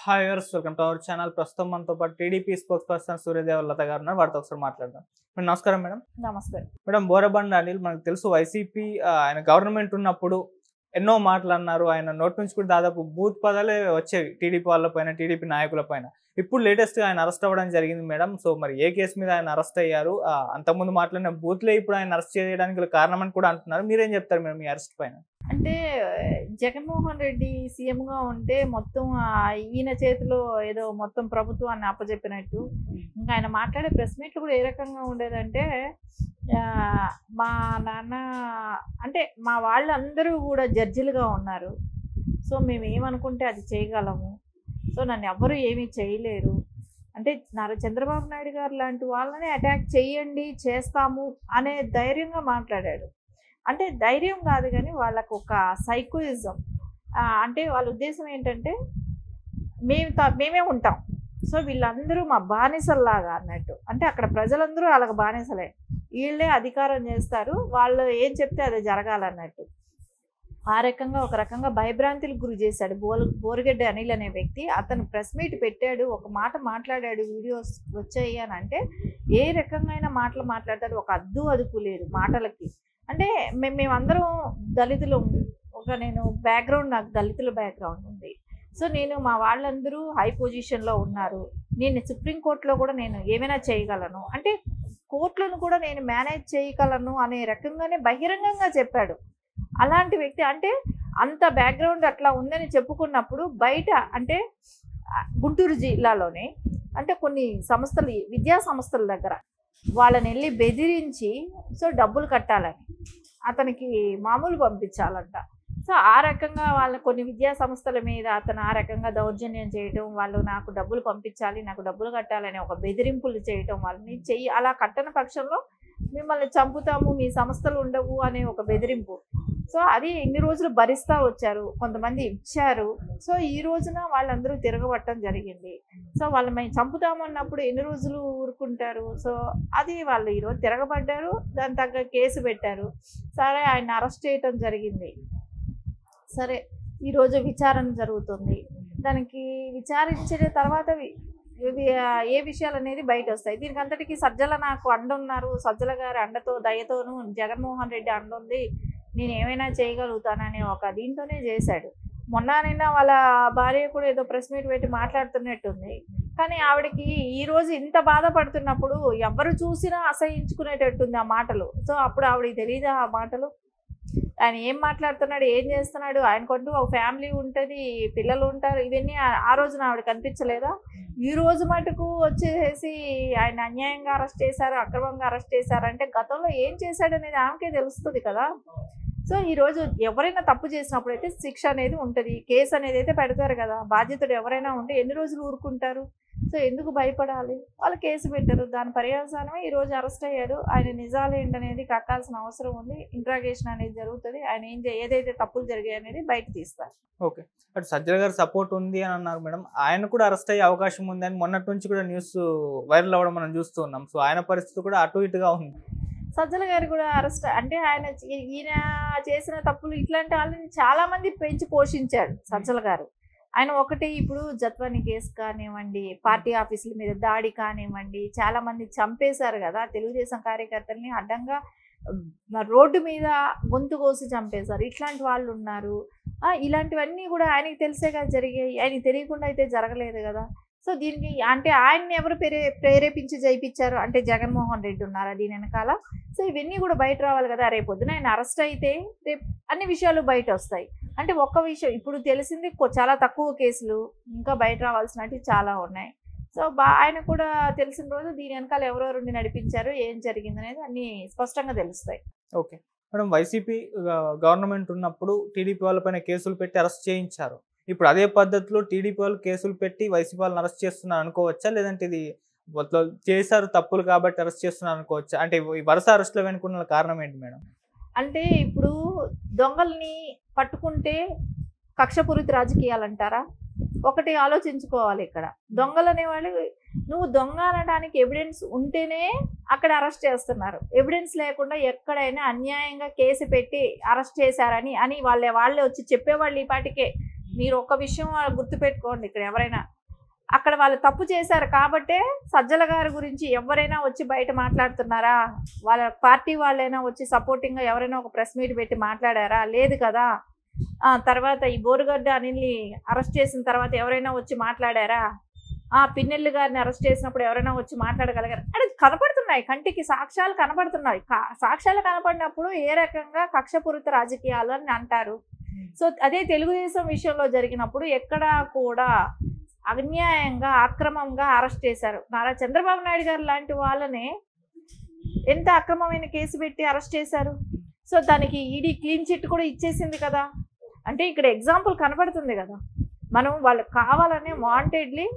Hi వర్స్ welcome to our channel ప్రస్తుతం మనతో పాటు TDP spokesperson Suryadeva Latha గారు ఉన్నారు వారితో ఒకసారి మాట్లాడదాం మేడం నమస్కారం మేడం నమస్తే మేడం బోరబండ అనిల్ మనకు తెలుసు వైసీపీ ఆయన గవర్నమెంట్ ఉన్నప్పుడు ఎన్నో మాటలు అన్నారు ఆయన నోటి నుంచి కూడా దాదాపు బూత్ పదాలే వచ్చేవి టీడీపీ వాళ్ళ పైన టీడీపీ నాయకుల పైన ఇప్పుడు లేటెస్ట్ గా ఆయన అరెస్ట్ అవ్వడం జరిగింది మేడం సో మరి ఏ కేసు మీద ఆయన అరెస్ట్ అయ్యారు ఆ, అంతకుముందు మాట్లాడిన బూత్లే ఇప్పుడు ఆయన అరెస్ట్ చేయడానికి గల కారణం అని కూడా అంటున్నారు మీరేం చెప్తారు మేడం ఈ అరెస్ట్ పైన అంటే జగన్మోహన్ రెడ్డి సీఎం గా ఉంటే మొత్తం ఆ ఈయన చేతిలో ఏదో మొత్తం ప్రభుత్వాన్ని అప్పచెప్పినట్టు ఇంకా ఆయన మాట్లాడే ప్రెస్ మీట్లు కూడా ఏ రకంగా ఉండేదంటే ఆ, మా నాన్న అంటే మా వాళ్ళందరూ కూడా జడ్జిలుగా ఉన్నారు సో మేము ఏమనుకుంటే అది చేయగలము సో నన్ను ఎవ్వరూ ఏమీ చేయలేరు అంటే నారా చంద్రబాబు నాయుడు గారు లాంటి వాళ్ళని అటాక్ చేయండి చేస్తాము అనే ధైర్యంగా మాట్లాడాడు అంటే ధైర్యం కాదు కానీ వాళ్ళకు ఒక సైకోయిజం అంటే వాళ్ళ ఉద్దేశం ఏంటంటే మేము తా- మేమే ఉంటాం సో వీళ్ళందరూ మా బానిసల్లాగా అన్నట్టు అంటే అక్కడ ప్రజలందరూ వాళ్ళకి బానిసలే వీళ్ళే అధికారం చేస్తారు వాళ్ళు ఏం చెప్తే అది జరగాలన్నట్టు ఆ రకంగా ఒక రకంగా భయభ్రాంతులకు గురి చేశాడు బోల్ బోరుగడ్డ అనిల్ అనే వ్యక్తి అతను ప్రెస్ మీట్ పెట్టాడు ఒక మాట మాట్లాడాడు వీడియోస్ వచ్చాయి అని అంటే ఏ రకంగా మాటలు మాట్లాడతాడు ఒక అద్దు అదుపు లేదు మాటలకి అంటే మేము మేమందరం దళితులు ఒక నేను బ్యాక్గ్రౌండ్ నాకు దళితుల బ్యాక్గ్రౌండ్ ఉంది సో నేను మా వాళ్ళందరూ హై పొజిషన్లో ఉన్నారు నేను సుప్రీంకోర్టులో కూడా నేను ఏమైనా చేయగలను అంటే కోర్టులను కూడా నేను మేనేజ్ చేయగలను అనే రకంగానే బహిరంగంగా చెప్పాడు అలాంటి వ్యక్తి అంటే అంత బ్యాక్గ్రౌండ్ అట్లా ఉందని చెప్పుకున్నప్పుడు బయట అంటే ఆ, గుంటూరు జిల్లాలోనే అంటే కొన్ని సంస్థలు విద్యా సంస్థల దగ్గర వాళ్ళని వెళ్ళి బెదిరించి సో డబ్బులు కట్టాలని అతనికి మామూలు పంపించాలంట సో ఆ రకంగా వాళ్ళ కొన్ని విద్యా సంస్థల మీద అతను ఆ రకంగా దౌర్జన్యం చేయటం వాళ్ళు నాకు డబ్బులు పంపించాలి నాకు డబ్బులు కట్టాలని ఒక బెదిరింపులు చేయటం వాళ్ళని చెయ్యి అలా కట్టని పక్షంలో మిమ్మల్ని చంపుతాము మీ సంస్థలు ఉండవు అనే ఒక బెదిరింపు సో అది ఎన్ని రోజులు భరిస్తా వచ్చారు కొంతమంది ఇచ్చారు సో ఈ రోజున వాళ్ళందరూ తిరగబట్టడం జరిగింది సో వాళ్ళు మేము చంపుతామన్నప్పుడు ఎన్ని రోజులు ఊరుకుంటారు సో అది వాళ్ళు ఈరోజు తిరగబడ్డారు దాని తగ్గ కేసు పెట్టారు సరే ఆయన అరెస్ట్ చేయటం జరిగింది సరే ఈరోజు విచారణ జరుగుతుంది దానికి విచారించిన తర్వాత వి- ఇవి ఆ, ఏ విషయాలు అనేది బయట వస్తాయి దీనికి అంతటికి సజ్జల నాకు అండ ఉన్నారు సజ్జల గారి అండతో దయతోను జగన్మోహన్ రెడ్డి అండ ఉంది నేను ఏమైనా చేయగలుగుతానని ఒక దీంతోనే చేశాడు మొన్న నిన్న వాళ్ళ భార్య కూడా ఏదో ప్రెస్ మీట్ పెట్టి మాట్లాడుతున్నట్టుంది కానీ ఆవిడకి ఈ రోజు ఇంత బాధపడుతున్నప్పుడు ఎవరు చూసినా అసహించుకునేటట్టుంది ఆ మాటలు సో అప్పుడు ఆవిడకి తెలియదా ఆ మాటలు ఆయన ఏం మాట్లాడుతున్నాడు ఏం చేస్తున్నాడు ఆయనకంటూ ఒక ఫ్యామిలీ ఉంటుంది పిల్లలు ఉంటారు ఇవన్నీ ఆ- ఆ రోజున ఆవిడ కనిపించలేదా ఈ రోజు మటుకు వచ్చేసి ఆయన అన్యాయంగా అరెస్ట్ చేశారు అక్రమంగా అరెస్ట్ చేశారు అంటే గతంలో ఏం చేశాడు అనేది ఆమెకే తెలుస్తుంది కదా సో ఈ రోజు ఎవరైనా తప్పు చేసినప్పుడు అయితే శిక్ష అనేది ఉంటుంది కేసు అనేది అయితే పెడతారు కదా బాధ్యతడు ఎవరైనా ఉంటే ఎన్ని రోజులు ఊరుకుంటారు సో ఎందుకు భయపడాలి వాళ్ళు కేసు పెట్టారు దాని పర్యవసానమే ఈ రోజు అరెస్ట్ అయ్యాడు ఆయన నిజాలు ఏంటనేది కక్కాల్సిన అవసరం ఉంది ఇంట్రాగేషన్ అనేది జరుగుతుంది ఆయన ఏం చే- ఏదైతే తప్పులు జరిగాయి అనేది బయట తీస్తారు ఓకే అటు సజ్జల గారి సపోర్ట్ ఉంది అని అన్నారు మేడం ఆయన కూడా అరెస్ట్ అయ్యే అవకాశం ఉంది అని మొన్నటి నుంచి కూడా న్యూస్ వైరల్ అవ్వడం మనం చూస్తూ ఉన్నాం సో ఆయన పరిస్థితి కూడా అటు ఇటుగా ఉంది సజ్జల గారు కూడా అరెస్ట్ అంటే ఆయన చే- ఈయన చేసిన తప్పులు ఇట్లాంటి వాళ్ళని చాలా మంది పెంచి పోషించాడు సజ్జల గారు ఆయన ఒకటి ఇప్పుడు జత్వాని కేసు కానివ్వండి పార్టీ ఆఫీసుల మీద దాడి కానివ్వండి చాలా మంది చంపేశారు కదా తెలుగుదేశం కార్యకర్తల్ని అడ్డంగా మ, రోడ్డు మీద గొంతు కోసి చంపేశారు ఇట్లాంటి వాళ్ళు ఉన్నారు ఆ, ఇలాంటివన్నీ కూడా ఆయనకి తెలిసేగా జరిగాయి ఆయనకి తెలియకుండా అయితే జరగలేదు కదా సో దీనికి అంటే ఆయన్ని ఎవరు ప్రేరే ప్రేరేపించి జయిపించారు అంటే జగన్మోహన్ రెడ్డి ఉన్నారా దీని వెనకాల సో ఇవన్నీ కూడా బయట రావాలి కదా రేపు పొద్దున ఆయన అరెస్ట్ అయితే రేపు అన్ని విషయాలు బయట వస్తాయి అంటే ఒక్క విషయం ఇప్పుడు తెలిసింది కొ- చాలా తక్కువ కేసులు ఇంకా బయట రావాల్సినవి చాలా ఉన్నాయి సో బా ఆయన కూడా తెలిసిన రోజు దీని వెనకాల ఎవరెవరుండి నడిపించారు ఏం జరిగింది అనేది అన్ని స్పష్టంగా తెలుస్తాయి ఓకే మేడం వైసీపీ గవర్నమెంట్ ఉన్నప్పుడు టీడీపీ వాళ్ళపైన కేసులు పెట్టి అరెస్ట్ చేయించారు ఇప్పుడు అదే పద్ధతిలో టీడీపీ వాళ్ళు కేసులు పెట్టి వైసీపీ వాళ్ళని అరెస్ట్ చేస్తున్నారు అనుకోవచ్చా లేదంటే ఇది వాళ్ళు చేశారు తప్పులు కాబట్టి అరెస్ట్ చేస్తున్నారు అనుకోవచ్చా అంటే ఈ వరుస అరెస్టుల వెనుకున్న కారణం ఏంటి మేడం అంటే ఇప్పుడు దొంగల్ని పట్టుకుంటే కక్షపూరిత రాజకీయాలు అంటారా ఒకటి ఆలోచించుకోవాలి ఇక్కడ దొంగలు అనేవాళ్ళు నువ్వు దొంగ అనడానికి ఎవిడెన్స్ ఉంటేనే అక్కడ అరెస్ట్ చేస్తున్నారు ఎవిడెన్స్ లేకుండా ఎక్కడైనా అన్యాయంగా కేసు పెట్టి అరెస్ట్ చేశారని అని వాళ్ళే వాళ్ళే వచ్చి చెప్పేవాళ్ళు ఈ పాటికే మీరు ఒక విషయం గుర్తుపెట్టుకోండి ఇక్కడ ఎవరైనా అక్కడ వాళ్ళు తప్పు చేశారు కాబట్టే సజ్జల గారి గురించి ఎవరైనా వచ్చి బయట మాట్లాడుతున్నారా వాళ్ళ పార్టీ వాళ్ళైనా వచ్చి సపోర్టింగ్గా ఎవరైనా ఒక ప్రెస్ మీట్ పెట్టి మాట్లాడారా లేదు కదా ఆ తర్వాత ఈ బోరుగడ్డ అనిల్ని అరెస్ట్ చేసిన తర్వాత ఎవరైనా వచ్చి మాట్లాడారా ఆ పిన్నెల్లి గారిని అరెస్ట్ చేసినప్పుడు ఎవరైనా వచ్చి మాట్లాడగలిగారు అంటే కనపడుతున్నాయి కంటికి సాక్ష్యాలు కనపడుతున్నాయి కా- సాక్ష్యాలు కనపడినప్పుడు ఏ రకంగా కక్షపూరిత రాజకీయాలు అని అంటారు సో అదే తెలుగుదేశం విషయంలో జరిగినప్పుడు ఎక్కడా కూడా అన్యాయంగా అక్రమంగా అరెస్ట్ చేశారు నారా చంద్రబాబు నాయుడు గారు లాంటి వాళ్ళని ఎంత అక్రమమైన కేసు పెట్టి అరెస్ట్ చేశారు సో దానికి ఈడీ క్లీన్ చిట్ కూడా ఇచ్చేసింది కదా అంటే ఇక్కడ ఎగ్జాంపుల్ కనపడుతుంది కదా మనం వాళ్ళు కావాలనే వాంటెడ్లీ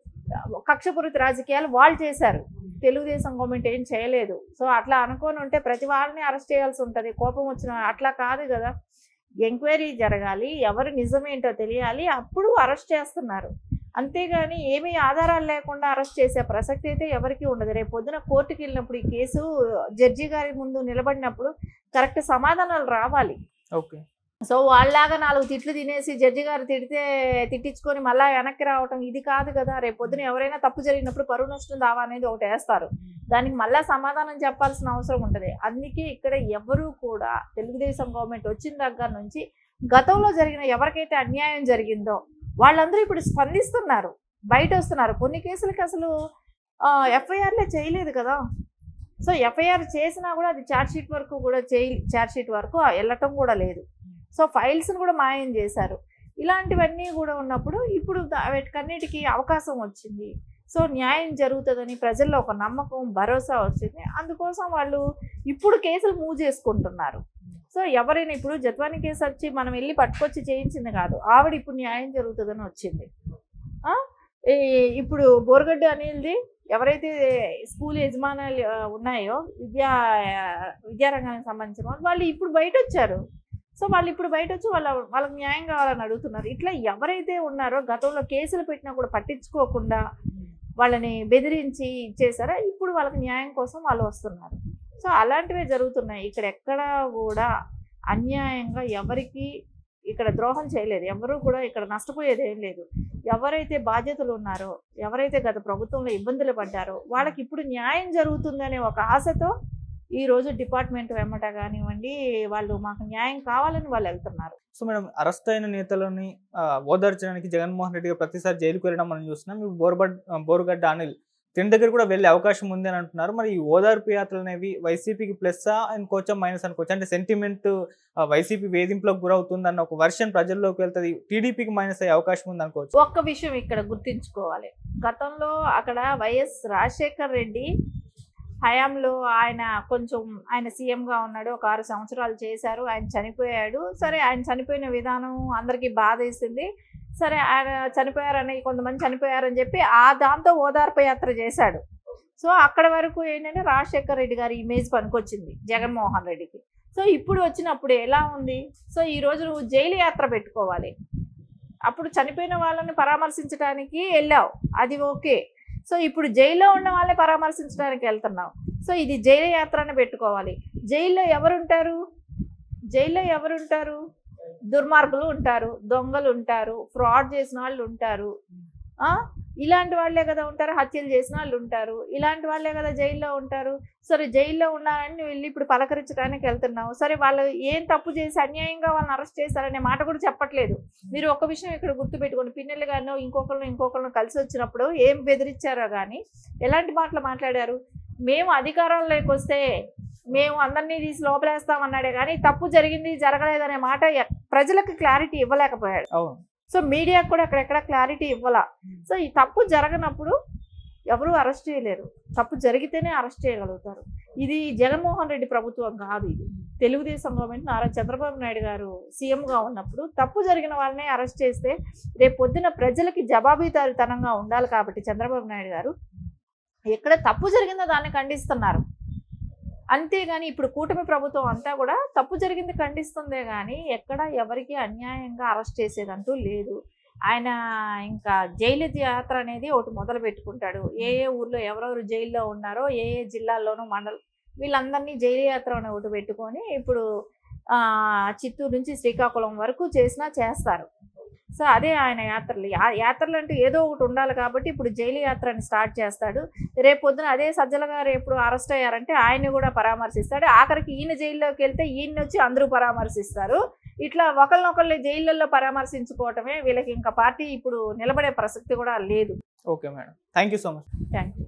కక్షపూరిత రాజకీయాలు వాళ్ళు చేశారు తెలుగుదేశం గవర్నమెంట్ ఏం చేయలేదు సో అట్లా అనుకొని ఉంటే ప్రతి వాళ్ళని అరెస్ట్ చేయాల్సి ఉంటుంది కోపం వచ్చిన అట్లా కాదు కదా ఎంక్వైరీ జరగాలి ఎవరు నిజమేంటో తెలియాలి అప్పుడు అరెస్ట్ చేస్తున్నారు అంతేగాని ఏమీ ఆధారాలు లేకుండా అరెస్ట్ చేసే ప్రసక్తి అయితే ఎవరికీ ఉండదు రేపు పొద్దున కోర్టుకి వెళ్ళినప్పుడు ఈ కేసు జడ్జి గారి ముందు నిలబడినప్పుడు కరెక్ట్ సమాధానాలు రావాలి ఓకే సో వాళ్ళలాగా నాలుగు తిట్లు తినేసి జడ్జి గారు తిడితే తిట్టించుకొని మళ్ళీ వెనక్కి రావటం ఇది కాదు కదా రేపు పొద్దున ఎవరైనా తప్పు జరిగినప్పుడు పరువు నష్టం దావా అనేది ఒకటి వేస్తారు దానికి మళ్ళీ సమాధానం చెప్పాల్సిన అవసరం ఉంటుంది అందుకే ఇక్కడ ఎవరు కూడా తెలుగుదేశం గవర్నమెంట్ వచ్చిన దగ్గర నుంచి గతంలో జరిగిన ఎవరికైతే అన్యాయం జరిగిందో వాళ్ళందరూ ఇప్పుడు స్పందిస్తున్నారు బయట వస్తున్నారు కొన్ని కేసులకి అసలు ఎఫ్ఐఆర్లే చేయలేదు కదా సో ఎఫ్ఐఆర్ చేసినా కూడా అది ఛార్జ్షీట్ వరకు కూడా చేయి ఛార్జ్షీట్ వరకు వెళ్ళటం కూడా లేదు సో ఫైల్స్ని కూడా మాయం చేశారు ఇలాంటివన్నీ కూడా ఉన్నప్పుడు ఇప్పుడు దా- వీటికన్నిటికీ అవకాశం వచ్చింది సో న్యాయం జరుగుతుందని ప్రజల్లో ఒక నమ్మకం భరోసా వచ్చింది అందుకోసం వాళ్ళు ఇప్పుడు కేసులు మూవ్ చేసుకుంటున్నారు సో ఎవరైనా ఇప్పుడు జత్వాని కేసు వచ్చి మనం వెళ్ళి పట్టుకొచ్చి చేయించింది కాదు ఆవిడ ఇప్పుడు న్యాయం జరుగుతుందని వచ్చింది ఆ? ఈ- ఇప్పుడు బోరగడ్డ అనిల్ది ఎవరైతే స్కూల్ యజమానులు ఆ, ఉన్నాయో విద్యా విద్యారంగానికి సంబంధించిన వాళ్ళు వాళ్ళు ఇప్పుడు బయట వచ్చారు సో వాళ్ళు ఇప్పుడు బయట వచ్చి వాళ్ళ వాళ్ళకి న్యాయం కావాలని అడుగుతున్నారు ఇట్లా ఎవరైతే ఉన్నారో గతంలో కేసులు పెట్టినా కూడా పట్టించుకోకుండా వాళ్ళని బెదిరించి ఇచ్చేసారో ఇప్పుడు వాళ్ళకి న్యాయం కోసం వాళ్ళు వస్తున్నారు సో అలాంటివే జరుగుతున్నాయి ఇక్కడ ఎక్కడా కూడా అన్యాయంగా ఎవరికి ఇక్కడ ద్రోహం చేయలేదు ఎవరు కూడా ఇక్కడ నష్టపోయేది ఏం లేదు ఎవరైతే బాధ్యతలు ఉన్నారో ఎవరైతే గత ప్రభుత్వంలో ఇబ్బందులు పడ్డారో వాళ్ళకి ఇప్పుడు న్యాయం జరుగుతుందనే ఒక ఆశతో ఈ రోజు డిపార్ట్మెంట్ వెమ్మట కానివ్వండి వాళ్ళు మాకు న్యాయం కావాలని వాళ్ళు వెళ్తున్నారు సో మేడం అరెస్ట్ అయిన నేతలని ఆ, ఓదార్చడానికి జగన్మోహన్ రెడ్డి గారు ప్రతిసారి జైలుకు వెళ్ళడం మనం చూస్తున్నాం ఇప్పుడు బోర్బడ్ బోరుగడ్డ అనిల్ తిని దగ్గర కూడా వెళ్ళే అవకాశం ఉంది అని అంటున్నారు మరి ఈ ఓదార్పు యాత్రలు అనేవి వైసీపీకి ప్లస్ ఇంకొంచెం మైనస్ అనుకోవచ్చు అంటే సెంటిమెంట్ వైసీపీ వేధింపులకు గురవుతుంది అన్న ఒక వర్షన్ ప్రజల్లోకి వెళ్తుంది టీడీపీకి మైనస్ అయ్యే అవకాశం ఉంది అనుకోవచ్చు ఒక్క విషయం ఇక్కడ గుర్తుంచుకోవాలి గతంలో అక్కడ వైఎస్ రాజశేఖర్ రెడ్డి హయాంలో ఆయన కొంచెం ఆయన సీఎంగా ఉన్నాడు ఒక ఆరు సంవత్సరాలు చేశారు ఆయన చనిపోయాడు సరే ఆయన చనిపోయిన విధానం అందరికీ బాధ వేసింది సరే ఆయన చనిపోయారని కొంతమంది చనిపోయారని చెప్పి ఆ దాంతో ఓదార్పు యాత్ర చేశాడు సో అక్కడ వరకు ఏంటంటే రాజశేఖర్ రెడ్డి గారి ఇమేజ్ పనికొచ్చింది జగన్మోహన్ రెడ్డికి సో ఇప్పుడు వచ్చినప్పుడు ఎలా ఉంది సో ఈ రోజు నువ్వు జైలు యాత్ర పెట్టుకోవాలి అప్పుడు చనిపోయిన వాళ్ళని పరామర్శించడానికి వెళ్ళావు అది ఓకే సో ఇప్పుడు జైల్లో ఉన్న వాళ్ళని పరామర్శించడానికి వెళ్తున్నావు సో ఇది జైలు యాత్రని పెట్టుకోవాలి జైల్లో ఎవరుంటారు జైల్లో ఎవరుంటారు దుర్మార్గులు ఉంటారు దొంగలు ఉంటారు ఫ్రాడ్ చేసిన వాళ్ళు ఉంటారు ఆ? ఇలాంటి వాళ్ళే కదా ఉంటారు హత్యలు చేసిన వాళ్ళు ఉంటారు ఇలాంటి వాళ్ళే కదా జైల్లో ఉంటారు సరే జైల్లో ఉన్నారని నువ్వు వెళ్ళి ఇప్పుడు పలకరించడానికి వెళ్తున్నావు సరే వాళ్ళు ఏం తప్పు చేసి అన్యాయంగా వాళ్ళని అరెస్ట్ చేశారనే మాట కూడా చెప్పట్లేదు మీరు ఒక విషయం ఇక్కడ గుర్తుపెట్టుకోండి పిన్నెలు గారినో ఇంకొకరిని ఇంకొకరిని కలిసి వచ్చినప్పుడు ఏం బెదిరించారో కానీ ఎలాంటి మాటలు మాట్లాడారు మేము అధికారంలోకి వస్తే మేము అందరినీ తీసి లోపలేస్తామన్నాడే కానీ తప్పు జరిగింది జరగలేదనే మాట ఎక్- ప్రజలకు క్లారిటీ ఇవ్వలేకపోయాడు అవును సో మీడియాకు కూడా అక్కడెక్కడ క్లారిటీ ఇవ్వాల సో ఈ తప్పు జరగనప్పుడు ఎవరు అరెస్ట్ చేయలేరు తప్పు జరిగితేనే అరెస్ట్ చేయగలుగుతారు ఇది జగన్మోహన్ రెడ్డి ప్రభుత్వం కాదు ఇది తెలుగుదేశం గవర్నమెంట్ నారా చంద్రబాబు నాయుడు గారు సీఎంగా ఉన్నప్పుడు తప్పు జరిగిన వాళ్ళనే అరెస్ట్ చేస్తే రేపు పొద్దున ప్రజలకి జవాబుదారితనంగా ఉండాలి కాబట్టి చంద్రబాబు నాయుడు గారు ఎక్కడ తప్పు జరిగిందో దాన్ని ఖండిస్తున్నారు అంతేగాని ఇప్పుడు కూటమి ప్రభుత్వం అంతా కూడా తప్పు జరిగింది ఖండిస్తుందే కానీ ఎక్కడ ఎవరికి అన్యాయంగా అరెస్ట్ చేసేదంటూ లేదు ఆయన ఇంకా జైలు యాత్ర అనేది ఒకటి మొదలు పెట్టుకుంటాడు ఏ ఏ ఊర్లో ఎవరెవరు జైల్లో ఉన్నారో ఏ ఏ జిల్లాల్లోనూ మండల వీళ్ళందరినీ జైలు యాత్ర అని ఒకటి పెట్టుకొని ఇప్పుడు ఆ, చిత్తూరు నుంచి శ్రీకాకుళం వరకు చేసినా చేస్తారు సో అదే ఆయన యాత్రలు యా- యాత్రలు అంటే ఏదో ఒకటి ఉండాలి కాబట్టి ఇప్పుడు జైలు యాత్రని స్టార్ట్ చేస్తాడు రేపు పొద్దున అదే సజ్జల గారు ఎప్పుడు అరెస్ట్ అయ్యారంటే ఆయన్ని కూడా పరామర్శిస్తాడు ఆఖరికి ఈయన జైల్లోకి వెళ్తే ఈయన వచ్చి అందరూ పరామర్శిస్తారు ఇట్లా ఒకళ్ళనొకళ్ళు జైళ్ళల్లో పరామర్శించుకోవటమే వీళ్ళకి ఇంకా పార్టీ ఇప్పుడు నిలబడే ప్రసక్తి కూడా లేదు okay madam thank you so much thank you